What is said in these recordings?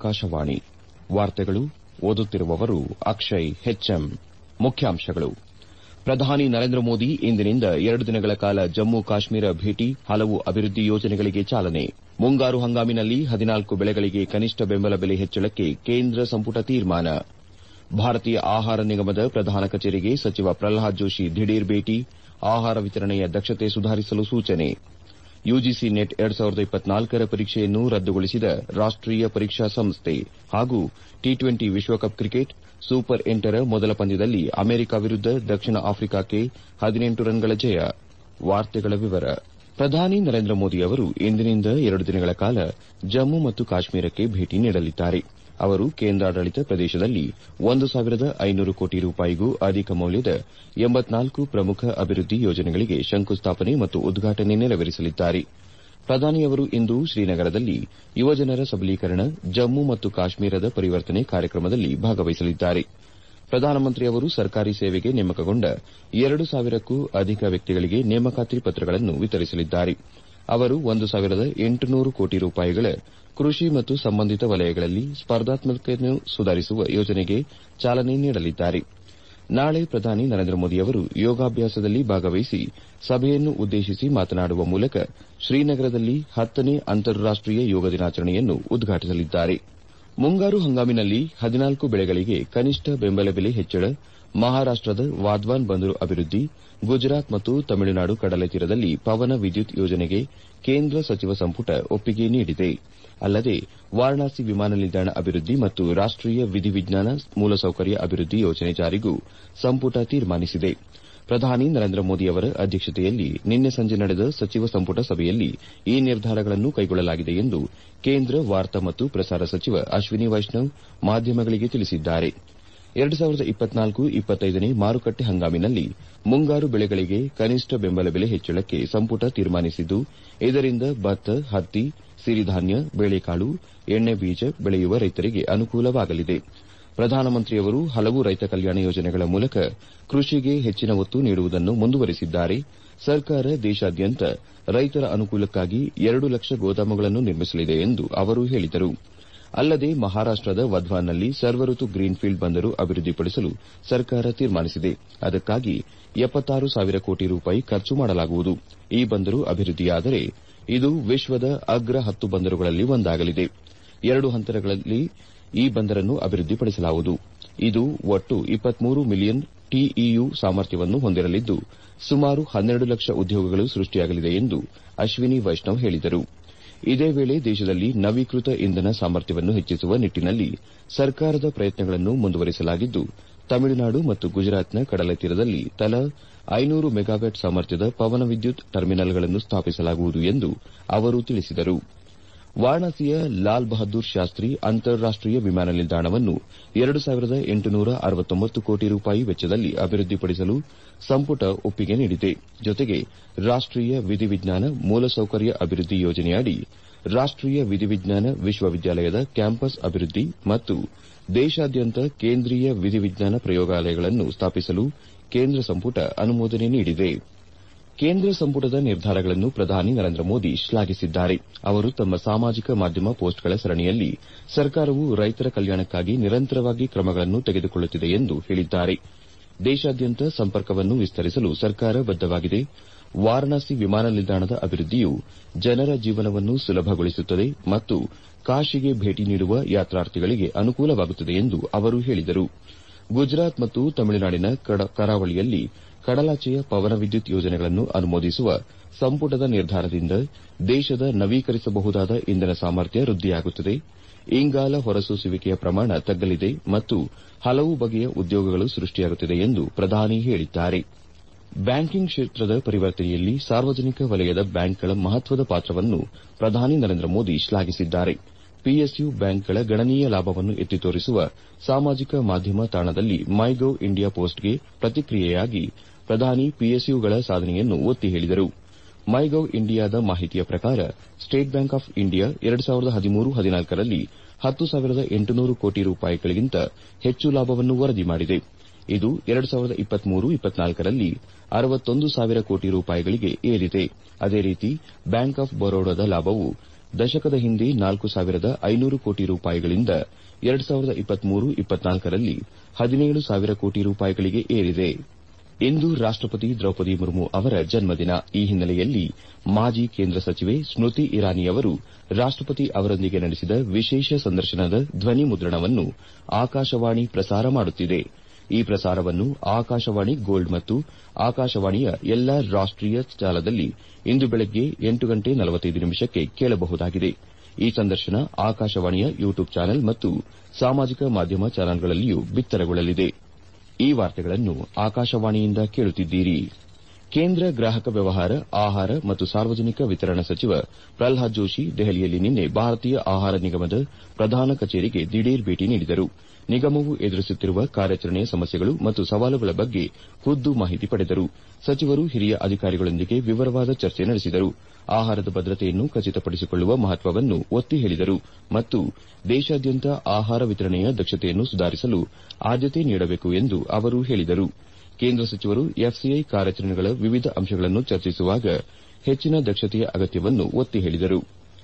ಆಕಾಶವಾಣಿ ವಾರ್ತೆಗಳು ಓದುತ್ತಿರುವವರು ಅಕ್ಷಯ್ ಹೆಚ್ಎಂ ಮುಖ್ಯಾಂಶಗಳು ಪ್ರಧಾನಿ ನರೇಂದ್ರ ಮೋದಿ ಇಂದಿನಿಂದ ಎರಡು ದಿನಗಳ ಕಾಲ ಜಮ್ಮು ಕಾಶ್ಮೀರ ಭೇಟಿ ಹಲವು ಅಭಿವೃದ್ದಿ ಯೋಜನೆಗಳಿಗೆ ಚಾಲನೆ ಮುಂಗಾರು ಹಂಗಾಮಿನಲ್ಲಿ ಹದಿನಾಲ್ಕು ಬೆಳೆಗಳಿಗೆ ಕನಿಷ್ಠ ಬೆಂಬಲ ಬೆಲೆ ಹೆಚ್ಚಳಕ್ಕೆ ಕೇಂದ್ರ ಸಂಪುಟ ತೀರ್ಮಾನ ಭಾರತೀಯ ಆಹಾರ ನಿಗಮದ ಪ್ರಧಾನ ಕಚೇರಿಗೆ ಸಚಿವ ಪ್ರಲ್ಹಾದ್ ಜೋಶಿ ದಿಢೀರ್ ಭೇಟಿ ಆಹಾರ ವಿತರಣೆಯ ದಕ್ಷತೆ ಸುಧಾರಿಸಲು ಸೂಚನೆ ಯುಜಿಸಿ ನೆಟ್ ರ ಪರೀಕ್ಷೆಯನ್ನು ರದ್ದುಗೊಳಿಸಿದ ರಾಷ್ಟೀಯ ಪರೀಕ್ಷಾ ಸಂಸ್ಥೆ ಹಾಗೂ ಟಿ ಟ್ವೆಂಟಿ ವಿಶ್ವಕಪ್ ಕ್ರಿಕೆಟ್ ಸೂಪರ್ ಎಂಟರ ಮೊದಲ ಪಂದ್ಯದಲ್ಲಿ ಅಮೆರಿಕ ವಿರುದ್ದ ದಕ್ಷಿಣ ಆಫ್ರಿಕಾಕ್ಕೆ ಹದಿನೆಂಟು ರನ್ಗಳ ಜಯ ಪ್ರಧಾನಿ ನರೇಂದ್ರ ಮೋದಿ ಅವರು ಇಂದಿನಿಂದ ಎರಡು ದಿನಗಳ ಕಾಲ ಜಮ್ಮು ಮತ್ತು ಕಾಶ್ಮೀರಕ್ಕೆ ಭೇಟಿ ನೀಡಲಿದ್ದಾರೆ ಅವರು ಕೇಂದ್ರಾಡಳಿತ ಪ್ರದೇಶದಲ್ಲಿ ಒಂದು ಸಾವಿರದ ಐನೂರು ಕೋಟಿ ರೂಪಾಯಿಗೂ ಅಧಿಕ ಮೌಲ್ಯದ ಎಂಬತ್ನಾಲ್ಕು ಪ್ರಮುಖ ಅಭಿವೃದ್ದಿ ಯೋಜನೆಗಳಿಗೆ ಶಂಕುಸ್ಥಾಪನೆ ಮತ್ತು ಉದ್ಘಾಟನೆ ನೆರವೇರಿಸಲಿದ್ದಾರೆ ಪ್ರಧಾನಿಯವರು ಇಂದು ಶ್ರೀನಗರದಲ್ಲಿ ಯುವಜನರ ಸಬಲೀಕರಣ ಜಮ್ಮು ಮತ್ತು ಕಾಶ್ಮೀರದ ಪರಿವರ್ತನೆ ಕಾರ್ಯಕ್ರಮದಲ್ಲಿ ಭಾಗವಹಿಸಲಿದ್ದಾರೆ ಪ್ರಧಾನಮಂತ್ರಿ ಅವರು ಸರ್ಕಾರಿ ಸೇವೆಗೆ ನೇಮಕಗೊಂಡ ಎರಡು ಸಾವಿರಕ್ಕೂ ಅಧಿಕ ವ್ಯಕ್ತಿಗಳಿಗೆ ನೇಮಕಾತಿ ಪತ್ರಗಳನ್ನು ವಿತರಿಸಲಿದ್ದಾರೆ ಅವರು ಒಂದು ಸಾವಿರದ ಎಂಟುನೂರು ಕೋಟಿ ರೂಪಾಯಿಗಳ ಕೃಷಿ ಮತ್ತು ಸಂಬಂಧಿತ ವಲಯಗಳಲ್ಲಿ ಸ್ಪರ್ಧಾತ್ಮಕತೆಯನ್ನು ಸುಧಾರಿಸುವ ಯೋಜನೆಗೆ ಚಾಲನೆ ನೀಡಲಿದ್ದಾರೆ ನಾಳೆ ಪ್ರಧಾನಿ ನರೇಂದ್ರ ಮೋದಿ ಅವರು ಯೋಗಾಭ್ಯಾಸದಲ್ಲಿ ಭಾಗವಹಿಸಿ ಸಭೆಯನ್ನು ಉದ್ದೇಶಿಸಿ ಮಾತನಾಡುವ ಮೂಲಕ ಶ್ರೀನಗರದಲ್ಲಿ ಹತ್ತನೇ ಅಂತಾರಾಷ್ಟೀಯ ಯೋಗ ದಿನಾಚರಣೆಯನ್ನು ಉದ್ಘಾಟಿಸಲಿದ್ದಾರೆ ಮುಂಗಾರು ಹಂಗಾಮಿನಲ್ಲಿ ಹದಿನಾಲ್ಕು ಬೆಳೆಗಳಿಗೆ ಕನಿಷ್ಠ ಬೆಂಬಲ ಬೆಲೆ ಹೆಚ್ಚಳ ಮಹಾರಾಷ್ಟದ ವಾಧ್ವಾನ್ ಬಂದರು ಅಭಿವೃದ್ದಿ ಗುಜರಾತ್ ಮತ್ತು ತಮಿಳುನಾಡು ಕಡಲತೀರದಲ್ಲಿ ಪವನ ವಿದ್ಯುತ್ ಯೋಜನೆಗೆ ಕೇಂದ್ರ ಸಚಿವ ಸಂಪುಟ ಒಪ್ಪಿಗೆ ನೀಡಿದೆ ಅಲ್ಲದೆ ವಾರಣಾಸಿ ವಿಮಾನ ನಿಲ್ದಾಣ ಅಭಿವೃದ್ದಿ ಮತ್ತು ರಾಷ್ಟೀಯ ವಿಧಿವಿಜ್ಞಾನ ಮೂಲಸೌಕರ್ಯ ಅಭಿವೃದ್ದಿ ಯೋಜನೆ ಜಾರಿಗೂ ಸಂಪುಟ ತೀರ್ಮಾನಿಸಿದೆ ಪ್ರಧಾನಿ ನರೇಂದ್ರ ಮೋದಿ ಅವರ ಅಧ್ಯಕ್ಷತೆಯಲ್ಲಿ ನಿನ್ನೆ ಸಂಜೆ ನಡೆದ ಸಚಿವ ಸಂಪುಟ ಸಭೆಯಲ್ಲಿ ಈ ನಿರ್ಧಾರಗಳನ್ನು ಕೈಗೊಳ್ಳಲಾಗಿದೆ ಎಂದು ಕೇಂದ್ರ ವಾರ್ತಾ ಮತ್ತು ಪ್ರಸಾರ ಸಚಿವ ಅಶ್ವಿನಿ ವೈಷ್ಣವ್ ಮಾಧ್ಯಮಗಳಿಗೆ ತಿಳಿಸಿದ್ದಾರೆ ನೇ ಮಾರುಕಟ್ಟೆ ಹಂಗಾಮಿನಲ್ಲಿ ಮುಂಗಾರು ಬೆಳೆಗಳಿಗೆ ಕನಿಷ್ಠ ಬೆಂಬಲ ಬೆಲೆ ಹೆಚ್ಚಳಕ್ಕೆ ಸಂಪುಟ ತೀರ್ಮಾನಿಸಿದ್ದು ಇದರಿಂದ ಭತ್ತ ಹತ್ತಿ ಸಿರಿಧಾನ್ಯ ಬೇಳೆಕಾಳು ಎಣ್ಣೆ ಬೀಜ ಬೆಳೆಯುವ ರೈತರಿಗೆ ಅನುಕೂಲವಾಗಲಿದೆ ಪ್ರಧಾನಮಂತ್ರಿಯವರು ಹಲವು ರೈತ ಕಲ್ಯಾಣ ಯೋಜನೆಗಳ ಮೂಲಕ ಕೃಷಿಗೆ ಹೆಚ್ಚಿನ ಒತ್ತು ನೀಡುವುದನ್ನು ಮುಂದುವರೆಸಿದ್ದಾರೆ ಸರ್ಕಾರ ದೇಶಾದ್ಯಂತ ರೈತರ ಅನುಕೂಲಕ್ಕಾಗಿ ಎರಡು ಲಕ್ಷ ಗೋದಾಮುಗಳನ್ನು ನಿರ್ಮಿಸಲಿದೆ ಎಂದು ಅವರು ಹೇಳಿದರು ಅಲ್ಲದೆ ಮಹಾರಾಷ್ಟದ ವಧ್ವಾನ್ನಲ್ಲಿ ಸರ್ವಋತು ಗ್ರೀನ್ಫೀಲ್ಡ್ ಬಂದರು ಅಭಿವೃದ್ದಿಪಡಿಸಲು ಸರ್ಕಾರ ತೀರ್ಮಾನಿಸಿದೆ ಅದಕ್ಕಾಗಿ ಎಪ್ಪತ್ತಾರು ಸಾವಿರ ಕೋಟಿ ರೂಪಾಯಿ ಖರ್ಚು ಮಾಡಲಾಗುವುದು ಈ ಬಂದರು ಅಭಿವೃದ್ದಿಯಾದರೆ ಇದು ವಿಶ್ವದ ಅಗ್ರ ಹತ್ತು ಬಂದರುಗಳಲ್ಲಿ ಒಂದಾಗಲಿದೆ ಎರಡು ಹಂತಗಳಲ್ಲಿ ಈ ಬಂದರನ್ನು ಅಭಿವೃದ್ದಿಪಡಿಸಲಾಗುವುದು ಇದು ಒಟ್ಟು ಇಪ್ಪತ್ಮೂರು ಮಿಲಿಯನ್ ಟಿಇಯು ಸಾಮರ್ಥ್ಯವನ್ನು ಹೊಂದಿರಲಿದ್ದು ಸುಮಾರು ಹನ್ನೆರಡು ಲಕ್ಷ ಉದ್ಯೋಗಗಳು ಸೃಷ್ಟಿಯಾಗಲಿದೆ ಎಂದು ಅಶ್ವಿನಿ ವೈಷ್ಣವ್ ಹೇಳಿದರು ಇದೇ ವೇಳೆ ದೇಶದಲ್ಲಿ ನವೀಕೃತ ಇಂಧನ ಸಾಮರ್ಥ್ಯವನ್ನು ಹೆಚ್ಚಿಸುವ ನಿಟ್ಟನಲ್ಲಿ ಸರ್ಕಾರದ ಪ್ರಯತ್ನಗಳನ್ನು ಮುಂದುವರೆಸಲಾಗಿದ್ದು ತಮಿಳುನಾಡು ಮತ್ತು ಗುಜರಾತ್ನ ಕಡಲತೀರದಲ್ಲಿ ತಲಾ ಐನೂರು ಮೆಗಾವ್ಯಾಟ್ ಸಾಮರ್ಥ್ಯದ ಪವನ ವಿದ್ಯುತ್ ಟರ್ಮಿನಲ್ಗಳನ್ನು ಸ್ಥಾಪಿಸಲಾಗುವುದು ಎಂದು ಅವರು ತಿಳಿಸಿದರು ವಾರಣಾಸಿಯ ಲಾಲ್ ಬಹದ್ದೂರ್ ಶಾಸ್ತ್ರಿ ಅಂತಾರಾಷ್ಟೀಯ ವಿಮಾನ ನಿಲ್ದಾಣವನ್ನು ಎರಡು ಸಾವಿರದ ಎಂಟುನೂರ ಅರವತ್ತೊಂಬತ್ತು ಕೋಟಿ ರೂಪಾಯಿ ವೆಚ್ಚದಲ್ಲಿ ಅಭಿವೃದ್ದಿಪಡಿಸಲು ಸಂಪುಟ ಒಪ್ಪಿಗೆ ನೀಡಿದೆ ಜೊತೆಗೆ ರಾಷ್ಟೀಯ ವಿಧಿವಿಜ್ಞಾನ ಮೂಲಸೌಕರ್ಯ ಅಭಿವೃದ್ದಿ ಯೋಜನೆಯಡಿ ರಾಷ್ಟೀಯ ವಿಧಿವಿಜ್ಞಾನ ವಿಶ್ವವಿದ್ಯಾಲಯದ ಕ್ಯಾಂಪಸ್ ಅಭಿವೃದ್ದಿ ಮತ್ತು ದೇಶಾದ್ಯಂತ ಕೇಂದ್ರೀಯ ವಿಧಿವಿಜ್ಞಾನ ಪ್ರಯೋಗಾಲಯಗಳನ್ನು ಸ್ಥಾಪಿಸಲು ಕೇಂದ್ರ ಸಂಪುಟ ಅನುಮೋದನೆ ನೀಡಿದೆ ಕೇಂದ್ರ ಸಂಪುಟದ ನಿರ್ಧಾರಗಳನ್ನು ಪ್ರಧಾನಿ ನರೇಂದ್ರ ಮೋದಿ ಶ್ಲಾಘಿಸಿದ್ದಾರೆ ಅವರು ತಮ್ಮ ಸಾಮಾಜಿಕ ಮಾಧ್ಯಮ ಪೋಸ್ಟ್ಗಳ ಸರಣಿಯಲ್ಲಿ ಸರ್ಕಾರವು ರೈತರ ಕಲ್ಯಾಣಕ್ಕಾಗಿ ನಿರಂತರವಾಗಿ ಕ್ರಮಗಳನ್ನು ತೆಗೆದುಕೊಳ್ಳುತ್ತಿದೆ ಎಂದು ಹೇಳಿದ್ದಾರೆ ದೇಶಾದ್ಯಂತ ಸಂಪರ್ಕವನ್ನು ವಿಸ್ತರಿಸಲು ಸರ್ಕಾರ ಬದ್ದವಾಗಿದೆ ವಾರಣಾಸಿ ವಿಮಾನ ನಿಲ್ದಾಣದ ಅಭಿವೃದ್ದಿಯು ಜನರ ಜೀವನವನ್ನು ಸುಲಭಗೊಳಿಸುತ್ತದೆ ಮತ್ತು ಕಾಶಿಗೆ ಭೇಟಿ ನೀಡುವ ಯಾತ್ರಾರ್ಥಿಗಳಿಗೆ ಅನುಕೂಲವಾಗುತ್ತದೆ ಎಂದು ಅವರು ಹೇಳಿದರು ಗುಜರಾತ್ ಮತ್ತು ತಮಿಳುನಾಡಿನ ಕರಾವಳಿಯಲ್ಲಿ ಕಡಲಾಚೆಯ ಪವನ ವಿದ್ಯುತ್ ಯೋಜನೆಗಳನ್ನು ಅನುಮೋದಿಸುವ ಸಂಪುಟದ ನಿರ್ಧಾರದಿಂದ ದೇಶದ ನವೀಕರಿಸಬಹುದಾದ ಇಂಧನ ಸಾಮರ್ಥ್ಯ ವೃದ್ದಿಯಾಗುತ್ತದೆ ಇಂಗಾಲ ಹೊರಸೂಸುವಿಕೆಯ ಪ್ರಮಾಣ ತಗ್ಗಲಿದೆ ಮತ್ತು ಹಲವು ಬಗೆಯ ಉದ್ಯೋಗಗಳು ಸೃಷ್ಟಿಯಾಗುತ್ತಿದೆ ಎಂದು ಪ್ರಧಾನಿ ಹೇಳಿದ್ದಾರೆ ಬ್ಯಾಂಕಿಂಗ್ ಕ್ಷೇತ್ರದ ಪರಿವರ್ತನೆಯಲ್ಲಿ ಸಾರ್ವಜನಿಕ ವಲಯದ ಬ್ಯಾಂಕ್ಗಳ ಮಹತ್ವದ ಪಾತ್ರವನ್ನು ಪ್ರಧಾನಿ ನರೇಂದ್ರ ಮೋದಿ ಶ್ಲಾಘಿಸಿದ್ದಾರೆ ಪಿಎಸ್ಯು ಬ್ಯಾಂಕ್ಗಳ ಗಣನೀಯ ಲಾಭವನ್ನು ಎತ್ತಿ ತೋರಿಸುವ ಸಾಮಾಜಿಕ ಮಾಧ್ಯಮ ತಾಣದಲ್ಲಿ ಮೈ ಗೌ ಇಂಡಿಯಾ ಪೋಸ್ಟ್ಗೆ ಪ್ರತಿಕ್ರಿಯೆಯಾಗಿ ಪ್ರಧಾನಿ ಪಿಎಸ್ಯುಗಳ ಸಾಧನೆಯನ್ನು ಒತ್ತಿ ಹೇಳಿದರು ಮೈ ಗೌ ಇಂಡಿಯಾದ ಮಾಹಿತಿಯ ಪ್ರಕಾರ ಸ್ಟೇಟ್ ಬ್ಯಾಂಕ್ ಆಫ್ ಇಂಡಿಯಾ ಎರಡು ಸಾವಿರದ ಹದಿಮೂರು ಹದಿನಾಲ್ಕರಲ್ಲಿ ಹತ್ತು ಸಾವಿರದ ಎಂಟುನೂರು ಕೋಟಿ ರೂಪಾಯಿಗಳಿಗಿಂತ ಹೆಚ್ಚು ಲಾಭವನ್ನು ವರದಿ ಮಾಡಿದೆ ಇದು ಎರಡು ಸಾವಿರದ ಇಪ್ಪತ್ಮೂರು ಇಪ್ಪತ್ನಾಲ್ಕರಲ್ಲಿ ಅರವತ್ತೊಂದು ಸಾವಿರ ಕೋಟಿ ರೂಪಾಯಿಗಳಿಗೆ ಏರಿದೆ ಅದೇ ರೀತಿ ಬ್ಯಾಂಕ್ ಆಫ್ ಬರೋಡಾದ ಲಾಭವು ದಶಕದ ಹಿಂದೆ ನಾಲ್ಕು ಸಾವಿರದ ಐನೂರು ಕೋಟಿ ರೂಪಾಯಿಗಳಿಂದ ಎರಡು ಸಾವಿರದ ಇಪ್ಪತ್ಮೂರು ಇಪ್ಪತ್ನಾಲ್ಕರಲ್ಲಿ ಹದಿನೇಳು ಸಾವಿರ ಕೋಟಿ ರೂಪಾಯಿಗಳಿಗೆ ಏರಿದೆ ಇಂದು ರಾಷ್ಟಪತಿ ದ್ರೌಪದಿ ಮುರ್ಮು ಅವರ ಜನ್ಮದಿನ ಈ ಹಿನ್ನೆಲೆಯಲ್ಲಿ ಮಾಜಿ ಕೇಂದ್ರ ಸಚಿವೆ ಸ್ಮೃತಿ ಇರಾನಿ ಅವರು ರಾಷ್ಟಪತಿ ಅವರೊಂದಿಗೆ ನಡೆಸಿದ ವಿಶೇಷ ಸಂದರ್ಶನದ ಧ್ವನಿ ಮುದ್ರಣವನ್ನು ಆಕಾಶವಾಣಿ ಪ್ರಸಾರ ಮಾಡುತ್ತಿದೆ ಈ ಪ್ರಸಾರವನ್ನು ಆಕಾಶವಾಣಿ ಗೋಲ್ಡ್ ಮತ್ತು ಆಕಾಶವಾಣಿಯ ಎಲ್ಲಾ ರಾಷ್ಟೀಯ ಜಾಲದಲ್ಲಿ ಇಂದು ಬೆಳಗ್ಗೆ ಎಂಟು ಗಂಟೆ ನಲವತ್ತೈದು ನಿಮಿಷಕ್ಕೆ ಕೇಳಬಹುದಾಗಿದೆ ಈ ಸಂದರ್ಶನ ಆಕಾಶವಾಣಿಯ ಯೂಟ್ಯೂಬ್ ಚಾನೆಲ್ ಮತ್ತು ಸಾಮಾಜಿಕ ಮಾಧ್ಯಮ ಚಾನೆಲ್ಗಳಲ್ಲಿಯೂ ಬಿತ್ತರಗೊಳ್ಳಲಿದೆ ಈ ವಾರ್ತೆಗಳನ್ನು ಆಕಾಶವಾಣಿಯಿಂದ ಕೇಳುತ್ತಿದ್ದೀರಿ ಕೇಂದ್ರ ಗ್ರಾಹಕ ವ್ಯವಹಾರ ಆಹಾರ ಮತ್ತು ಸಾರ್ವಜನಿಕ ವಿತರಣಾ ಸಚಿವ ಪ್ರಲ್ಹಾದ್ ಜೋಶಿ ದೆಹಲಿಯಲ್ಲಿ ನಿನ್ನೆ ಭಾರತೀಯ ಆಹಾರ ನಿಗಮದ ಪ್ರಧಾನ ಕಚೇರಿಗೆ ದಿಢೀರ್ ಭೇಟಿ ನೀಡಿದರು ನಿಗಮವು ಎದುರಿಸುತ್ತಿರುವ ಕಾರ್ಯಾಚರಣೆಯ ಸಮಸ್ಯೆಗಳು ಮತ್ತು ಸವಾಲುಗಳ ಬಗ್ಗೆ ಖುದ್ದು ಮಾಹಿತಿ ಪಡೆದರು ಸಚಿವರು ಹಿರಿಯ ಅಧಿಕಾರಿಗಳೊಂದಿಗೆ ವಿವರವಾದ ಚರ್ಚೆ ನಡೆಸಿದರು ಆಹಾರದ ಭದ್ರತೆಯನ್ನು ಖಚಿತಪಡಿಸಿಕೊಳ್ಳುವ ಮಹತ್ವವನ್ನು ಒತ್ತಿ ಹೇಳಿದರು ಮತ್ತು ದೇಶಾದ್ಯಂತ ಆಹಾರ ವಿತರಣೆಯ ದಕ್ಷತೆಯನ್ನು ಸುಧಾರಿಸಲು ಆದ್ಯತೆ ನೀಡಬೇಕು ಎಂದು ಅವರು ಹೇಳಿದರು ಕೇಂದ್ರ ಸಚಿವರು ಎಫ್ಸಿಐ ಕಾರ್ಯಾಚರಣೆಗಳ ವಿವಿಧ ಅಂಶಗಳನ್ನು ಚರ್ಚಿಸುವಾಗ ಹೆಚ್ಚಿನ ದಕ್ಷತೆಯ ಅಗತ್ಯವನ್ನು ಒತ್ತಿ ಹೇಳಿದರು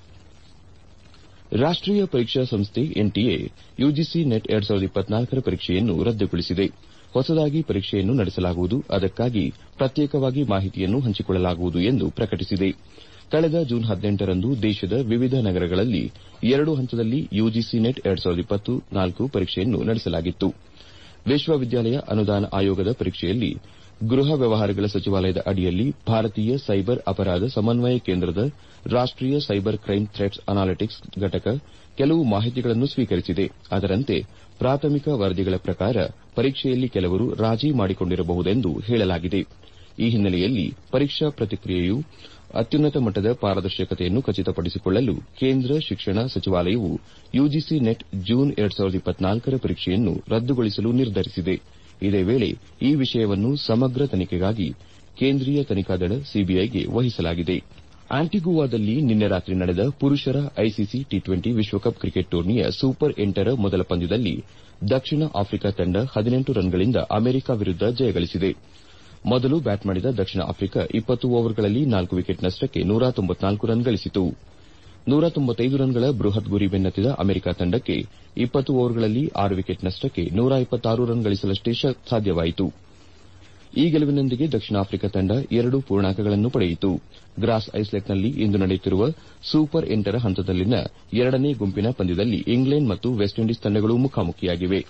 ರಾಷ್ಟೀಯ ಪರೀಕ್ಷಾ ಸಂಸ್ಥೆ ಎನ್ಟಿಎ ಯುಜಿಸಿ ನೆಟ್ ಎರಡು ಸಾವಿರದ ಇಪ್ಪತ್ನಾಲ್ಕರ ಪರೀಕ್ಷೆಯನ್ನು ರದ್ದುಗೊಳಿಸಿದೆ ಹೊಸದಾಗಿ ಪರೀಕ್ಷೆಯನ್ನು ನಡೆಸಲಾಗುವುದು ಅದಕ್ಕಾಗಿ ಪ್ರತ್ಯೇಕವಾಗಿ ಮಾಹಿತಿಯನ್ನು ಹಂಚಿಕೊಳ್ಳಲಾಗುವುದು ಎಂದು ಪ್ರಕಟಿಸಿದೆ ಕಳೆದ ಜೂನ್ ಹದಿನೆಂಟರಂದು ದೇಶದ ವಿವಿಧ ನಗರಗಳಲ್ಲಿ ಎರಡು ಹಂತದಲ್ಲಿ ಯುಜಿಸಿ ನೆಟ್ ಎರಡು ಸಾವಿರದ ಇಪ್ಪತ್ನಾಲ್ಕು ಪರೀಕ್ಷೆಯನ್ನು ನಡೆಸಲಾಗಿತ್ತು ವಿಶ್ವವಿದ್ಯಾಲಯ ಅನುದಾನ ಆಯೋಗದ ಪರೀಕ್ಷೆಯಲ್ಲಿ ಗೃಹ ವ್ಯವಹಾರಗಳ ಸಚಿವಾಲಯದ ಅಡಿಯಲ್ಲಿ ಭಾರತೀಯ ಸೈಬರ್ ಅಪರಾಧ ಸಮನ್ವಯ ಕೇಂದ್ರದ ರಾಷ್ಟೀಯ ಸೈಬರ್ ಕ್ರೈಂ ಥ್ರೆಟ್ಸ್ ಅನಾಲಿಟಿಕ್ಸ್ ಘಟಕ ಕೆಲವು ಮಾಹಿತಿಗಳನ್ನು ಸ್ವೀಕರಿಸಿದೆ ಅದರಂತೆ ಪ್ರಾಥಮಿಕ ವರದಿಗಳ ಪ್ರಕಾರ ಪರೀಕ್ಷೆಯಲ್ಲಿ ಕೆಲವರು ರಾಜಿ ಮಾಡಿಕೊಂಡಿರಬಹುದೆಂದು ಹೇಳಲಾಗಿದೆ ಈ ಹಿನ್ನೆಲೆಯಲ್ಲಿ ಪರೀಕ್ಷಾ ಪ್ರಕ್ರಿಯೆಯು ಅತ್ಯುನ್ನತ ಮಟ್ಟದ ಪಾರದರ್ಶಕತೆಯನ್ನು ಖಚಿತಪಡಿಸಿಕೊಳ್ಳಲು ಕೇಂದ್ರ ಶಿಕ್ಷಣ ಸಚಿವಾಲಯವು ಯುಜಿಸಿ ನೆಟ್ ಜೂನ್ ಎರಡು ಸಾವಿರದ ಇಪ್ಪತ್ನಾಲ್ಕರ ಪರೀಕ್ಷೆಯನ್ನು ರದ್ದುಗೊಳಿಸಲು ನಿರ್ಧರಿಸಿದೆ ಇದೇ ವೇಳೆ ಈ ವಿಷಯವನ್ನು ಸಮಗ್ರ ತನಿಖೆಗಾಗಿ ಕೇಂದ್ರೀಯ ತನಿಖಾ ದಳ ಸಿಬಿಐಗೆ ವಹಿಸಲಾಗಿದೆ ಆಂಟಿಗುವಾದಲ್ಲಿ ನಿನ್ನೆ ರಾತ್ರಿ ನಡೆದ ಪುರುಷರ ಐಸಿಸಿ ಟಿ ಟ್ವೆಂಟಿ ವಿಶ್ವಕಪ್ ಕ್ರಿಕೆಟ್ ಟೂರ್ನಿಯ ಸೂಪರ್ ಎಂಟರ ಮೊದಲ ಪಂದ್ಯದಲ್ಲಿ ದಕ್ಷಿಣ ಆಫ್ರಿಕಾ ತಂಡ ಹದಿನೆಂಟು ರನ್ಗಳಿಂದ ಅಮೆರಿಕ ವಿರುದ್ದ ಜಯಗಳಿಸಿದೆ ಮೊದಲು ಬ್ಯಾಟ್ ಮಾಡಿದ ದಕ್ಷಿಣ ಆಫ್ರಿಕಾ ಇಪ್ಪತ್ತು ಓವರ್ಗಳಲ್ಲಿ ನಾಲ್ಕು ವಿಕೆಟ್ ನಷ್ಟಕ್ಕೆ ನೂರ ತೊಂಬತ್ನಾಲ್ಕು ರನ್ ಗಳಿಸಿತು ನೂರ ತೊಂಬತ್ತೈದು ರನ್ಗಳ ಬೃಹತ್ ಗುರಿ ಬೆನ್ನತ್ತಿದ ಅಮೆರಿಕ ತಂಡಕ್ಕೆ ಇಪ್ಪತ್ತು ಓವರ್ಗಳಲ್ಲಿ ಆರು ವಿಕೆಟ್ ನಷ್ಟಕ್ಕೆ ನೂರ ಇಪ್ಪತ್ತಾರು ರನ್ ಗಳಿಸಲಷ್ಟೇ ಸಾಧ್ಯವಾಯಿತು ಈ ಗೆಲುವಿನೊಂದಿಗೆ ದಕ್ಷಿಣ ಆಫ್ರಿಕಾ ತಂಡ ಎರಡು ಪೂರ್ಣಾಂಕಗಳನ್ನು ಪಡೆಯಿತು ಗ್ರಾಸ್ ಐಸ್ಲೆಟ್ನಲ್ಲಿ ಇಂದು ನಡೆಯುತ್ತಿರುವ ಸೂಪರ್ ಎಂಟರ ಹಂತದಲ್ಲಿನ ಎರಡನೇ ಗುಂಪಿನ ಪಂದ್ಯದಲ್ಲಿ ಇಂಗ್ಲೆಂಡ್ ಮತ್ತು ವೆಸ್ಟ್ ಇಂಡೀಸ್ ತಂಡಗಳು ಮುಖಾಮುಖಿಯಾಗಿವೆ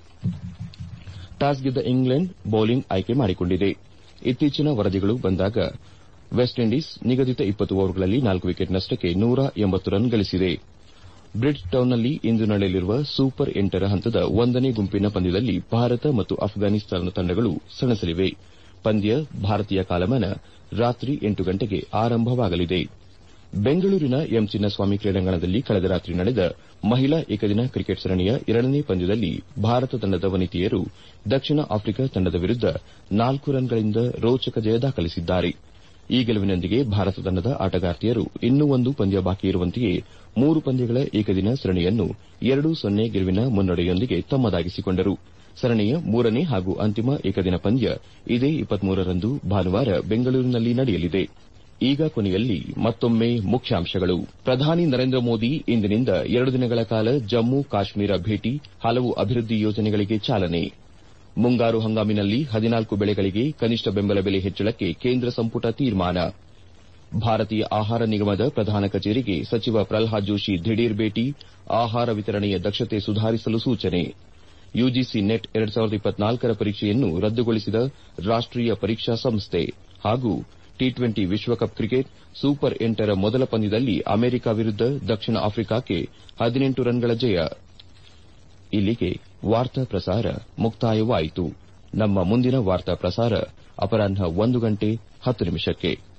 ಟಾಸ್ ಗೆದ್ದ ಇಂಗ್ಲೆಂಡ್ ಬೌಲಿಂಗ್ ಆಯ್ಕೆ ಮಾಡಿಕೊಂಡಿದೆ ಇತ್ತೀಚಿನ ವರದಿಗಳು ಬಂದಾಗ ವೆಸ್ಟ್ ಇಂಡೀಸ್ ನಿಗದಿತ ಇಪ್ಪತ್ತು ಓವರ್ಗಳಲ್ಲಿ ನಾಲ್ಕು ವಿಕೆಟ್ ನಷ್ಟಕ್ಕೆ ನೂರ ಎಂಬತ್ತು ರನ್ ಗಳಿಸಿದೆ ಬ್ರಿಡ್ಜ್ ಟೌನ್ನಲ್ಲಿ ಇಂದು ನಡೆಯಲಿರುವ ಸೂಪರ್ ಎಂಟರ ಹಂತದ ಒಂದನೇ ಗುಂಪಿನ ಪಂದ್ಯದಲ್ಲಿ ಭಾರತ ಮತ್ತು ಅಫ್ಘಾನಿಸ್ತಾನ ತಂಡಗಳು ಸೆಣಸಲಿವೆ ಪಂದ್ಯ ಭಾರತೀಯ ಕಾಲಮಾನ ರಾತ್ರಿ ಎಂಟು ಗಂಟೆಗೆ ಆರಂಭವಾಗಲಿದೆ ಬೆಂಗಳೂರಿನ ಎಂ ಚಿನ್ನಸ್ವಾಮಿ ಕ್ರೀಡಾಂಗಣದಲ್ಲಿ ಕಳೆದ ರಾತ್ರಿ ನಡೆದ ಮಹಿಳಾ ಏಕದಿನ ಕ್ರಿಕೆಟ್ ಸರಣಿಯ ಎರಡನೇ ಪಂದ್ಯದಲ್ಲಿ ಭಾರತ ತಂಡದ ವನಿತೆಯರು ದಕ್ಷಿಣ ಆಫ್ರಿಕಾ ತಂಡದ ವಿರುದ್ದ ನಾಲ್ಕು ರನ್ಗಳಿಂದ ರೋಚಕ ಜಯ ದಾಖಲಿಸಿದ್ದಾರೆ ಈ ಗೆಲುವಿನೊಂದಿಗೆ ಭಾರತ ತಂಡದ ಆಟಗಾರ್ತಿಯರು ಇನ್ನೂ ಒಂದು ಪಂದ್ಯ ಬಾಕಿ ಇರುವಂತೆಯೇ ಮೂರು ಪಂದ್ಯಗಳ ಏಕದಿನ ಸರಣಿಯನ್ನು ಎರಡು ಸೊನ್ನೆ ಗೆಲುವಿನ ಮುನ್ನಡೆಯೊಂದಿಗೆ ತಮ್ಮದಾಗಿಸಿಕೊಂಡರು ಸರಣಿಯ ಮೂರನೇ ಹಾಗೂ ಅಂತಿಮ ಏಕದಿನ ಪಂದ್ಯ ಇದೇ ರಂದು ಭಾನುವಾರ ಬೆಂಗಳೂರಿನಲ್ಲಿ ನಡೆಯಲಿದೆ ಈಗ ಕೊನೆಯಲ್ಲಿ ಮತ್ತೊಮ್ಮೆ ಮುಖ್ಯಾಂಶಗಳು ಪ್ರಧಾನಿ ನರೇಂದ್ರ ಮೋದಿ ಇಂದಿನಿಂದ ಎರಡು ದಿನಗಳ ಕಾಲ ಜಮ್ಮು ಕಾಶ್ಮೀರ ಭೇಟಿ ಹಲವು ಅಭಿವೃದ್ಧಿ ಯೋಜನೆಗಳಿಗೆ ಚಾಲನೆ ಮುಂಗಾರು ಹಂಗಾಮಿನಲ್ಲಿ ಹದಿನಾಲ್ಕು ಬೆಳೆಗಳಿಗೆ ಕನಿಷ್ಠ ಬೆಂಬಲ ಬೆಲೆ ಹೆಚ್ಚಳಕ್ಕೆ ಕೇಂದ್ರ ಸಂಪುಟ ತೀರ್ಮಾನ ಭಾರತೀಯ ಆಹಾರ ನಿಗಮದ ಪ್ರಧಾನ ಕಚೇರಿಗೆ ಸಚಿವ ಪ್ರಲ್ಹಾದ್ ಜೋಶಿ ದಿಢೀರ್ ಭೇಟಿ ಆಹಾರ ವಿತರಣೆಯ ದಕ್ಷತೆ ಸುಧಾರಿಸಲು ಸೂಚನೆ ಯುಜಿಸಿ ನೆಟ್ ಎರಡು ಸಾವಿರದ ಇಪ್ಪತ್ನಾಲ್ಕರ ಪರೀಕ್ಷೆಯನ್ನು ರದ್ದುಗೊಳಿಸಿದ ರಾಷ್ಟೀಯ ಪರೀಕ್ಷಾ ಸಂಸ್ಥೆ ಹಾಗೂ ಟಿ ಟ್ವೆಂಟಿ ವಿಶ್ವಕಪ್ ಕ್ರಿಕೆಟ್ ಸೂಪರ್ ಎಂಟರ ಮೊದಲ ಪಂದ್ಯದಲ್ಲಿ ಅಮೆರಿಕ ವಿರುದ್ದ ದಕ್ಷಿಣ ಆಫ್ರಿಕಾಕ್ಕೆ ಹದಿನೆಂಟು ರನ್ಗಳ ಜಯ ಇಲ್ಲಿಗೆ ವಾರ್ತಾ ಪ್ರಸಾರ ಮುಕ್ತಾಯವಾಯಿತು ನಮ್ಮ ಮುಂದಿನ ವಾರ್ತಾ ಪ್ರಸಾರ ಅಪರಾಹ್ನ ಒಂದು ಗಂಟೆ ಹತ್ತು ನಿಮಿಷಕ್ಕೆ